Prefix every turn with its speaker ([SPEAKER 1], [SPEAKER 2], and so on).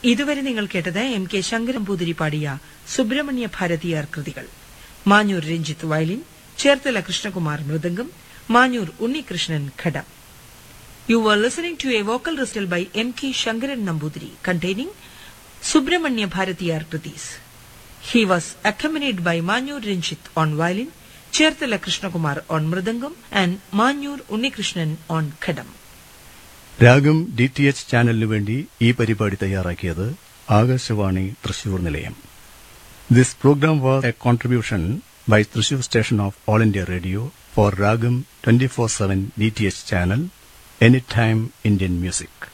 [SPEAKER 1] ഇതുവരെ നിങ്ങൾ കേട്ടത് എം കെ ശങ്കരംപൂതിരി പാടിയ സുബ്രഹ്മണ്യ ഭാരതിയാർ കൃതികൾ മാഞ്ഞൂർ രഞ്ജിത്ത് വയലിൻ ചേർത്തല കൃഷ്ണകുമാർ മൃദംഗം മാഞ്ഞൂർ ഉണ്ണികൃഷ്ണൻ ഘടം You were listening to a vocal recital by M.K. Shankaran Nambudiri containing Subramanya Bharatiyar Kritis. He was accompanied by Manyur Rinchit on violin, Cherthala Krishnakumar on mridangam and Manyur Unnikrishnan on khadam.
[SPEAKER 2] Raagam D T H ചാനലിനു വേണ്ടി ഈ പരിപാടി തയ്യാറാക്കിയത് ആകാശവാണി തൃശൂർ നിലയം this programme was a contribution by Thrissur station of All India Radio for Raagam twenty four seven D T H channel any time Indian music